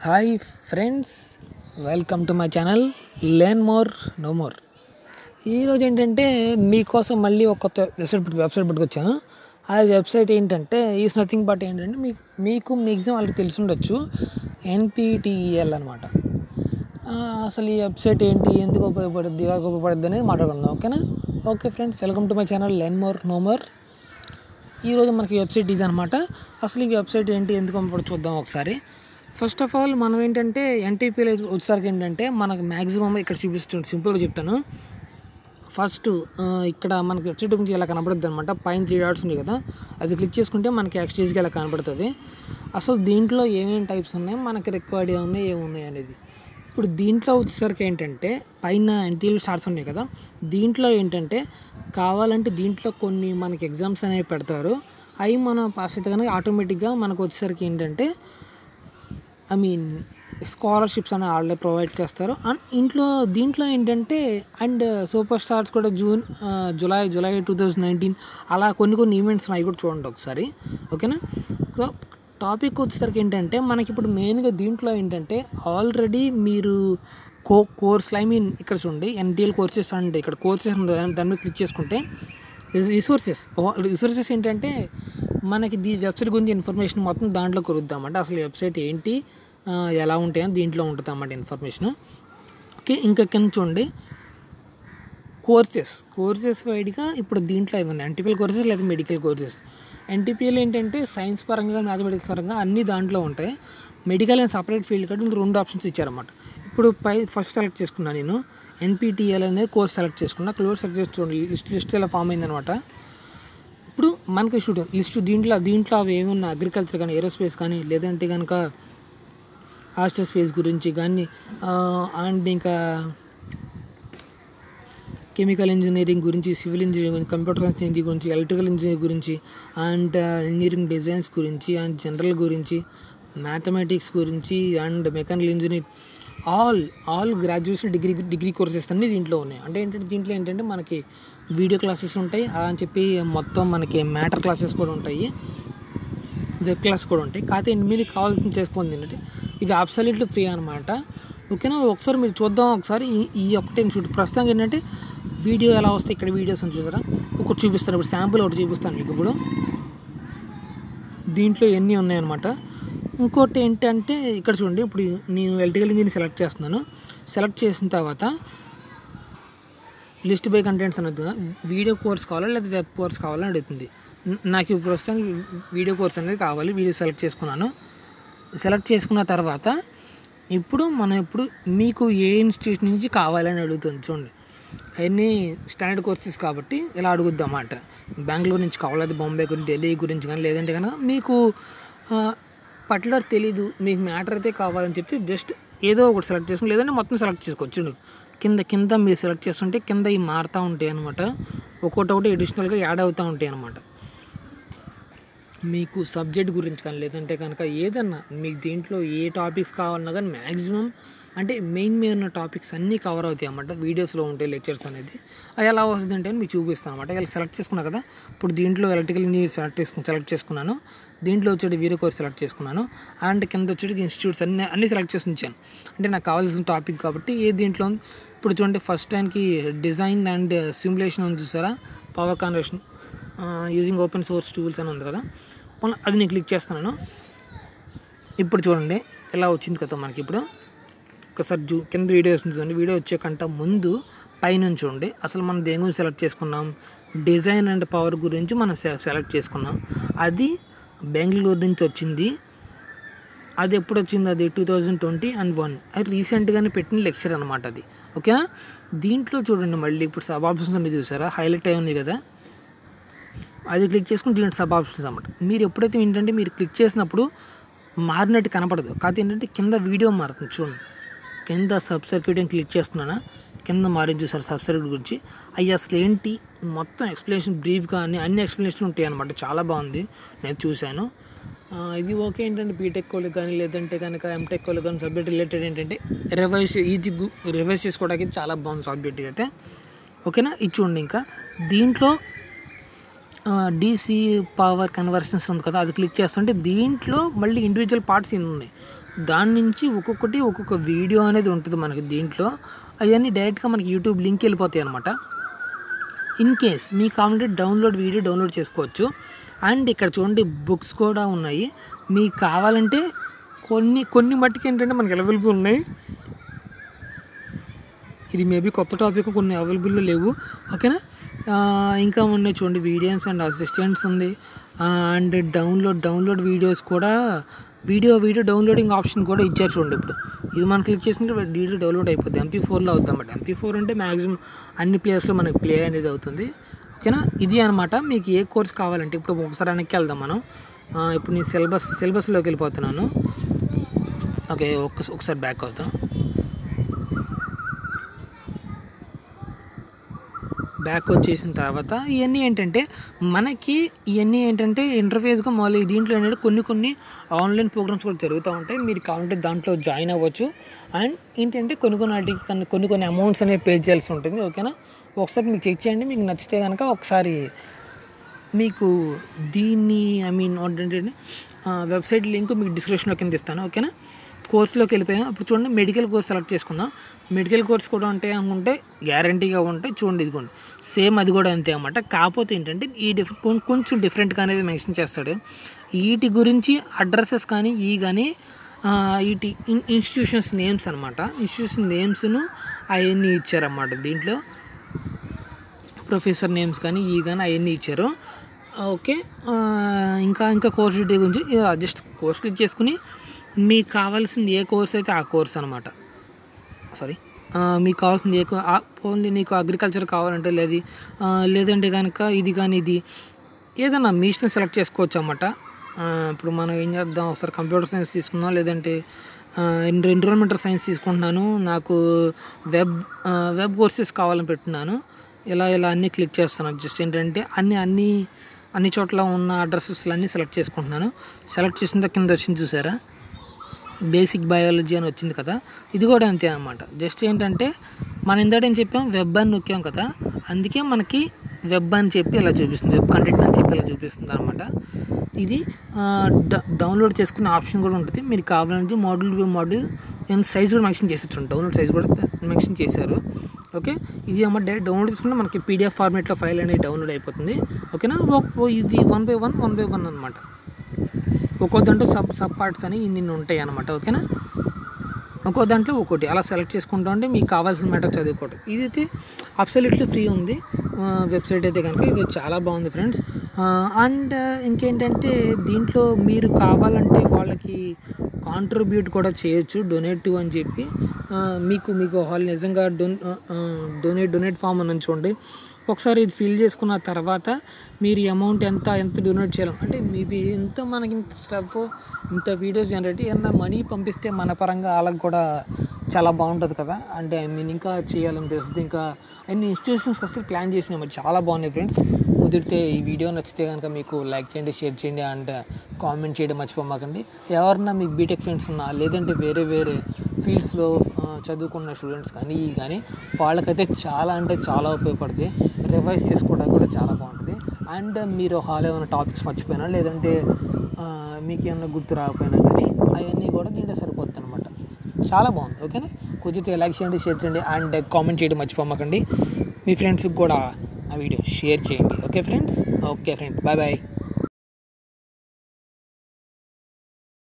hi friends welcome to my channel learn more know more ఈరోజు ఏంటంటే మీకోసం మళ్ళీ ఒక కొత్త వెబ్సైట్ పెట్టుకు వెబ్సైట్ పట్టుకొచ్చాను ఆ వెబ్సైట్ ఏంటంటే ఈస్ నథింగ్ బట్ ఏంటంటే మీకు మీకు మ్యాక్సిమం వాళ్ళకి తెలిసి ఉండొచ్చు ఎన్పిటిఈఎల్ అనమాట అసలు ఈ వెబ్సైట్ ఏంటి ఎందుకు ఉపయోగపడుద్ది ఎలా ఉపయోగపడుద్ది అనేది మాట్లాడుకుందాం ఓకేనా okay friends welcome to my channel learn more know more ఈరోజు మనకి వెబ్సైట్ ఇది అనమాట అసలు ఈ వెబ్సైట్ ఏంటి ఎందుకు అప్పుడు చూద్దాం ఒకసారి ఫస్ట్ ఆఫ్ ఆల్ మనం ఏంటంటే ఎన్టీపీలో వచ్చేసరికి ఏంటంటే మనకు మ్యాక్సిమం ఇక్కడ చూపిస్తుంది సింపుల్గా చెప్తాను ఫస్ట్ ఇక్కడ మనకి వెబ్సైట్ గురించి ఇలా కనపడుతుంది అనమాట పైన త్రీ డాట్స్ ఉంది కదా అది క్లిక్ చేసుకుంటే మనకి ఎక్స్చేజ్కి ఇలా కనపడుతుంది అసలు దీంట్లో ఏమేమి టైప్స్ ఉన్నాయి మనకి రిక్వైర్డ్ ఉన్నాయి ఏమున్నాయి అనేది ఇప్పుడు దీంట్లో వచ్చేసరికి ఏంటంటే పైన ఎన్టీఎల్ స్టార్ట్స్ ఉన్నాయి కదా దీంట్లో ఏంటంటే కావాలంటే దీంట్లో కొన్ని మనకి ఎగ్జామ్స్ అనేవి పెడతారు అవి మనం పాస్ అయితే కనుక ఆటోమేటిక్గా మనకు వచ్చేసరికి ఏంటంటే ఐ మీన్ స్కాలర్షిప్స్ అనేవి వాళ్ళే ప్రొవైడ్ చేస్తారు అండ్ ఇంట్లో దీంట్లో ఏంటంటే అండ్ సూపర్ స్టార్స్ కూడా June July July two thousand nineteen అలా కొన్ని కొన్ని ఈవెంట్స్ ఉన్నాయి కూడా చూడండి ఒకసారి ఓకేనా సో టాపిక్ వచ్చేసరికి ఏంటంటే మనకి ఇప్పుడు మెయిన్గా దీంట్లో ఏంటంటే ఆల్రెడీ మీరు కో కోర్స్ ఐ మీన్ ఇక్కడ చూడండి ఎన్టీఎల్ కోర్సెస్ అంటే ఇక్కడ కోర్సెస్ దాని మీద క్లిక్ చేసుకుంటే రిసోర్సెస్ రిసోర్సెస్ ఏంటంటే మనకి దీ వెబ్సైట్ గురించి ఇన్ఫర్మేషన్ మొత్తం దాంట్లో కొరుద్దామంటే అసలు వెబ్సైట్ ఏంటి ఎలా ఉంటాయని దీంట్లో ఉంటుంది అన్నమాట ఇన్ఫర్మేషన్ ఓకే ఇంకా కింద చూడండి కోర్సెస్ కోర్సెస్ వైడ్గా ఇప్పుడు దీంట్లో ఏమన్నా ఎన్టీపీఎల్ కోర్సెస్ లేదా మెడికల్ కోర్సెస్ ఎన్టీపీఎల్ ఏంటంటే సైన్స్ పరంగా మ్యాథమెటిక్స్ పరంగా అన్ని దాంట్లో ఉంటాయి మెడికల్ అండ్ సపరేట్ ఫీల్డ్ కాబట్టి ఇంక రెండు ఆప్షన్స్ ఇచ్చారన్నమాట ఇప్పుడు పై ఫస్ట్ సెలెక్ట్ చేసుకున్నా నేను ఎన్పిటిఎల్ అనేది కోర్స్ సెలెక్ట్ చేసుకున్నా క్లోజ్ సెలెక్ట్ చేసి చూడండి లిస్ట్ లిస్ట్ ఇలా ఫామ్ అయిందనమాట ఇప్పుడు మనకి షూట్ లిస్ట్ దీంట్లో దీంట్లో అవి ఏమున్నా అగ్రికల్చర్ కానీ ఏరోస్పేస్ కానీ లేదంటే కనుక హాస్టల్ స్పేస్ గురించి కానీ అండ్ ఇంకా కెమికల్ ఇంజనీరింగ్ గురించి సివిల్ ఇంజనీరింగ్ గురించి కంప్యూటర్ సైన్స్ ఇంజనీరింగ్ గురించి ఎలక్ట్రికల్ ఇంజనీరింగ్ గురించి అండ్ ఇంజనీరింగ్ డిజైన్స్ గురించి అండ్ జనరల్ గురించి మ్యాథమెటిక్స్ గురించి and mechanical engineer all all graduation degree degree courses అన్నీ దీంట్లో ఉన్నాయి అంటే ఏంటంటే దీంట్లో ఏంటంటే మనకి వీడియో క్లాసెస్ ఉంటాయి అని చెప్పి మొత్తం మనకి మ్యాటర్ క్లాసెస్ కూడా ఉంటాయి వెబ్ క్లాస్ కూడా ఉంటాయి కాకపోతే మీరు కావాల్సింది చేసుకోండి ఏంటంటే ఇది అబ్సల్యూట్లీ ఫ్రీ అనమాట ఓకేనా ఒకసారి మీరు చూద్దాం ఒకసారి ఈ ఈ ఒకటే చూడు ప్రస్తుతానికి ఏంటంటే వీడియో ఎలా వస్తాయి ఇక్కడ వీడియోస్ అని చూసారా ఒకటి చూపిస్తాను ఇప్పుడు శాంపుల్ ఒకటి చూపిస్తాను మీకు ఇప్పుడు దీంట్లో ఎన్ని ఉన్నాయన్నమాట ఇంకోటి ఏంటంటే ఇక్కడ చూడండి ఇప్పుడు నేను ఎలక్ట్రికల్ ఇంజనీర్ సెలెక్ట్ చేస్తున్నాను సెలెక్ట్ చేసిన తర్వాత లిస్ట్ బై కంటెంట్స్ అనేది వీడియో కోర్స్ కావాలా లేదా వెబ్ కోర్స్ కావాలని అడుగుతుంది నాకు ఇప్పుడు ప్రస్తుతానికి వీడియో కోర్స్ అనేది కావాలి వీడియో సెలెక్ట్ చేసుకున్నాను సెలెక్ట్ చేసుకున్న తర్వాత ఇప్పుడు మనం ఇప్పుడు మీకు ఏ ఇన్స్టిట్యూట్ నుంచి కావాలని అడుగుతుంది చూడండి అవన్నీ స్టాండర్డ్ కోర్సెస్ కాబట్టి ఇలా అడుగుద్దాం అన్నమాట బెంగళూరు నుంచి కావాలి అది బాంబే గురించి ఢిల్లీ గురించి కానీ లేదంటే కనుక మీకు పర్టికులర్ తెలీదు మీకు మ్యాటర్ అయితే కావాలని చెప్తే జస్ట్ ఏదో ఒకటి సెలెక్ట్ చేసుకుని లేదంటే మొత్తం సెలెక్ట్ చేసుకోవచ్చు కింద కింద మీరు సెలెక్ట్ చేస్తుంటే కింద ఇవి మారుతూ ఉంటాయి అనమాట ఒక్కొక్కటి ఒకటి అడిషనల్గా యాడ్ అవుతూ ఉంటాయి అనమాట మీకు సబ్జెక్ట్ గురించి కానీ లేదంటే కనుక ఏదన్నా మీకు దీంట్లో ఏ టాపిక్స్ కావాలన్నా కానీ మ్యాక్సిమం అంటే మెయిన్ మెయిన్ ఉన్న టాపిక్స్ అన్నీ కవర్ అవుతాయి అన్నమాట వీడియోస్లో ఉంటాయి లెక్చర్స్ అనేది అది ఎలా వస్తుంది అంటే మీకు చూపిస్తాను అనమాట ఇలా సెలెక్ట్ చేసుకున్నా కదా ఇప్పుడు దీంట్లో ఎలక్ట్రికల్ ఇంజనీర్ సెలెక్ట్ చేసుకుని సెలెక్ట్ చేసుకున్నాను దీంట్లో వచ్చేటి వీడియో కోర్స్ సెలెక్ట్ చేసుకున్నాను అండ్ కింద వచ్చేటి ఇన్స్టిట్యూట్స్ అన్ని అన్ని సెలెక్ట్ చేసి ఉంచాను అంటే నాకు కావాల్సిన టాపిక్ కాబట్టి ఏ దీంట్లో ఇప్పుడు చూడండి ఫస్ట్ టైంకి డిజైన్ అండ్ సిమ్యులేషన్ ఉంది చూసారా power conversion using open source tools అని ఉంది కదా అది నేను క్లిక్ చేస్తున్నాను ఇప్పుడు చూడండి ఎలా వచ్చింది కదా మనకి ఇప్పుడు ఒకసారి జూ కింద వీడియో వస్తుంది వీడియో వచ్చే కంట ముందు పైన చూడండి అసలు మనం దేని గురించి సెలెక్ట్ చేసుకున్నాం డిజైన్ అండ్ పవర్ గురించి మనం సెలెక్ట్ చేసుకున్నాం అది బెంగళూరు నుంచి వచ్చింది అది ఎప్పుడు వచ్చింది అది two thousand twenty and one అది రీసెంట్గానే పెట్టిన లెక్చర్ అనమాట అది ఓకేనా దీంట్లో చూడండి మళ్ళీ ఇప్పుడు సబ్ ఆప్షన్స్ ఉంది చూసారా హైలైట్ అయి ఉంది కదా అది క్లిక్ చేసుకుని దీంట్లో సబ్ ఆప్షన్స్ అనమాట మీరు ఎప్పుడైతే ఏంటంటే మీరు క్లిక్ చేసినప్పుడు మారినట్టు కనపడదు కాకపోతే ఏంటంటే కింద వీడియో మారుతుంది చూడండి కింద సబ్ సర్క్యూట్ అని క్లిక్ చేస్తున్నాను కింద మారిన చూసారు సబ్ సర్క్యూట్ గురించి అయ్యి అసలు ఏంటి మొత్తం ఎక్స్ప్లెనేషన్ బ్రీఫ్గా అన్ని అన్ని ఎక్స్ప్లెనేషన్ ఉంటాయి అనమాట చాలా బాగుంది నేను చూశాను ఇది ఓకే ఏంటంటే బీటెక్ వాళ్ళకి కానీ లేదంటే కనుక ఎంటెక్ వాళ్ళకి కానీ సబ్జెక్ట్ రిలేటెడ్ ఏంటంటే రివైజ్ ఈజీ రివైజ్ చేసుకోవడానికి చాలా బాగుంది సబ్జెక్ట్ అయితే ఓకేనా ఇది చూడండి ఇంకా దీంట్లో డీసీ పవర్ కన్వర్షన్స్ ఉంది కదా అది క్లిక్ చేస్తుంటే దీంట్లో మళ్ళీ ఇండివిజువల్ పార్ట్స్ ఇన్ని ఉన్నాయి దాని నుంచి ఒక్కొక్కటి ఒక్కొక్క వీడియో అనేది ఉంటుంది మనకి దీంట్లో అవన్నీ డైరెక్ట్గా మనకి యూట్యూబ్ లింక్ వెళ్ళిపోతాయి అనమాట ఇన్ కేస్ మీకు కావాలంటే డౌన్లోడ్ వీడియో డౌన్లోడ్ చేసుకోవచ్చు అండ్ ఇక్కడ చూడండి బుక్స్ కూడా ఉన్నాయి మీకు కావాలంటే కొన్ని కొన్ని మట్టుకు ఏంటంటే మనకి అవైలబుల్ ఉన్నాయి ఇది మేబీ కొత్త టాపిక్ కొన్ని అవైలబుల్లో లేవు ఓకేనా ఆ, ఇంకా ఉన్నాయి చూడండి వీడియోస్ అండ్ అసిస్టెంట్స్ ఉంది అండ్ డౌన్లోడ్ డౌన్లోడ్ వీడియోస్ కూడా వీడియో వీడియో డౌన్లోడింగ్ ఆప్షన్ కూడా ఇచ్చారు చూడండి ఇప్పుడు ఇది మనం క్లిక్ చేసినట్టు వీడియో డౌన్లోడ్ అయిపోద్ది ఎంపీ ఫోర్లో అవుతుంది అన్నమాట ఎంపీ ఫోర్ అంటే మ్యాక్సిమం అన్ని ప్లేస్లో మనకి ప్లే అనేది అవుతుంది ఓకేనా ఇది అనమాట మీకు ఏ కోర్స్ కావాలంటే ఇప్పుడు ఒకసారి వెనక్కి వెళ్దాం మనం ఆ, ఇప్పుడు నేను సిలబస్ సిలబస్లోకి వెళ్ళిపోతున్నాను ఓకే ఒక్క ఒకసారి బ్యాక్ వస్తాం బ్యాక్ వచ్చేసిన తర్వాత ఇవన్నీ ఏంటంటే మనకి ఇవన్నీ ఏంటంటే ఇంటర్ఫేస్గా మళ్ళీ దీంట్లో ఏంటంటే కొన్ని కొన్ని ఆన్లైన్ ప్రోగ్రామ్స్ కూడా జరుగుతూ ఉంటాయి మీరు కావాలంటే దాంట్లో జాయిన్ అవ్వచ్చు అండ్ ఏంటంటే కొన్ని కొన్ని వాటికి కొన్ని కొన్ని కొన్ని అమౌంట్స్ అనేవి పే చేయాల్సి ఉంటుంది ఓకేనా ఒకసారి మీకు చెక్ చేయండి మీకు నచ్చితే కనుక ఒకసారి మీకు దీన్ని ఐ మీన్ ఏంటంటే వెబ్సైట్ లింక్ మీకు డిస్క్రిప్షన్లో కింద ఇస్తాను ఓకేనా కోర్సులోకి వెళ్ళిపోయాం ఇప్పుడు చూడండి మెడికల్ కోర్స్ సెలెక్ట్ చేసుకుందాం మెడికల్ కోర్స్ కూడా ఉంటాయి అనుకుంటే గ్యారంటీగా ఉంటాయి చూడండి ఇదిగోండి సేమ్ అది కూడా అంతే అన్నమాట కాకపోతే ఏంటంటే ఈ డిఫ్ కొం- కొంచెం డిఫరెంట్గా అనేది మెన్షన్ చేస్తాడు వీటి గురించి అడ్రసెస్ కానీ ఈ కానీ ఆ, వీటి ఇన్ ఇన్స్టిట్యూషన్స్ నేమ్స్ అనమాట ఇన్స్టిట్యూషన్ నేమ్స్ను అవన్నీ ఇచ్చారన్నమాట దీంట్లో ప్రొఫెసర్ నేమ్స్ కానీ ఈ కానీ అవన్నీ ఇచ్చారు ఓకే ఆ, ఇంకా ఇంకా కోర్స్ డీటెయిల్ గురించి జస్ట్ కోర్స్ క్లిక్ చేసుకుని మీకు కావాల్సింది ఏ కోర్స్ అయితే ఆ కోర్స్ అనమాట సారీ మీకు కావాల్సింది ఏ ఓన్లీ నీకు అగ్రికల్చర్ కావాలంటే లేదు ఆ, లేదంటే కనుక ఇది కానీ ఇది ఏదైనా మీ ఇష్టం సెలెక్ట్ చేసుకోవచ్చు అన్నమాట ఆ, ఇప్పుడు మనం ఏం చేద్దాం ఒకసారి కంప్యూటర్ సైన్స్ తీసుకుందాం లేదంటే ఎన్విరాన్మెంటల్ సైన్స్ తీసుకుంటున్నాను నాకు వెబ్ ఆ, వెబ్ కోర్సెస్ కావాలని పెట్టున్నాను ఇలా ఇలా అన్నీ క్లిక్ చేస్తున్నాను జస్ట్ ఏంటంటే అన్ని అన్ని అన్ని చోట్ల ఉన్న అడ్రస్సెస్ అన్నీ సెలెక్ట్ చేసుకుంటున్నాను సెలెక్ట్ చేసిన తర్వాత కింద వచ్చింది చూసారా బేసిక్ బయాలజీ అని వచ్చింది కదా ఇది కూడా అంతే అనమాట జస్ట్ ఏంటంటే మనం ఇందాక ఏం చెప్పాం వెబ్ అని నొక్కాం కదా అందుకే మనకి వెబ్ అని చెప్పి ఇలా చూపిస్తుంది వెబ్ కంటెంట్ అని చెప్పి ఇలా చూపిస్తుంది అనమాట ఇది ఆ, డ- డౌన్లోడ్ చేసుకునే ఆప్షన్ కూడా ఉంటుంది మీరు కావాలంటే మోడల్ వ్యూ మోడల్ నేను సైజ్ కూడా మెన్షన్ చేసేటండి డౌన్లోడ్ సైజ్ కూడా మెన్షన్ చేశారు ఓకే ఇది అమ్మ డైరెక్ట్ డౌన్లోడ్ చేసుకుంటే మనకి పీడిఎఫ్ ఫార్మేట్లో ఫైల్ అనేది డౌన్లోడ్ అయిపోతుంది ఓకేనా ఓ- ఓ ఇది one by one one by one అనమాట ఒక్కో దాంట్లో సబ్ సబ్ పార్ట్స్ అని ఇన్ని ఉంటాయి అనమాట ఓకేనా ఒక్కో దాంట్లో ఒక్కోటి అలా సెలెక్ట్ చేసుకుంటా ఉంటే మీకు కావాల్సిన మ్యాటర్ చదువుకోవటం ఇది అయితే అబ్సల్యూట్లీ ఫ్రీ ఉంది వెబ్సైట్ అయితే కనుక ఇది చాలా బాగుంది ఫ్రెండ్స్ అండ్ ఇంకేంటంటే దీంట్లో మీరు కావాలంటే వాళ్ళకి కాంట్రిబ్యూట్ కూడా చేయొచ్చు డొనేట్ అని చెప్పి ఆ, మీకు మీకు హాల్ నిజంగా డొన్ డొనేట్ డొనేట్ ఫామ్ అని చూడండి ఒకసారి ఇది ఫిల్ చేసుకున్న తర్వాత మీరు అమౌంట్ ఎంత ఎంత డొనేట్ చేయాలి అంటే మేబీ ఎంత మనకి ఇంత స్టఫ్ ఇంత వీడియోస్ జనరేట్ ఏమన్నా మనీ పంపిస్తే మన పరంగా వాళ్ళకి కూడా చాలా బాగుంటుంది కదా అంటే ఐ మీన్ ఇంకా చేయాలనిపిస్తుంది ఇంకా అన్ని ఇన్స్టిట్యూషన్స్ అసలు ప్లాన్ చేసినాయి మరి చాలా బాగున్నాయి ఫ్రెండ్స్ కుదిరితే ఈ వీడియో నచ్చితే కనుక మీకు లైక్ చేయండి షేర్ చేయండి అండ్ కామెంట్ చేయడం మర్చిపోమాకండి ఎవరన్నా మీకు బీటెక్ ఫ్రెండ్స్ ఉన్నా లేదంటే వేరే వేరే ఫీల్డ్స్లో చదువుకున్న స్టూడెంట్స్ కానీ ఈ కానీ వాళ్ళకైతే చాలా అంటే చాలా ఉపయోగపడుతుంది రివైజ్ చేసుకోవడానికి కూడా చాలా బాగుంటుంది అండ్ మీరు హాల్ ఏమైనా టాపిక్స్ మర్చిపోయినా లేదంటే ఆ, మీకు ఏమైనా గుర్తు రాకపోయినా కానీ అవన్నీ కూడా దీంట్లో సరిపోతుంది అనమాట చాలా బాగుంది ఓకేనా కుదిరితే లైక్ చేయండి షేర్ చేయండి అండ్ కామెంట్ చేయడం మర్చిపోమాకండి మీ ఫ్రెండ్స్కి కూడా ఆ వీడియో షేర్ చేయండి okay friends okay friend bye bye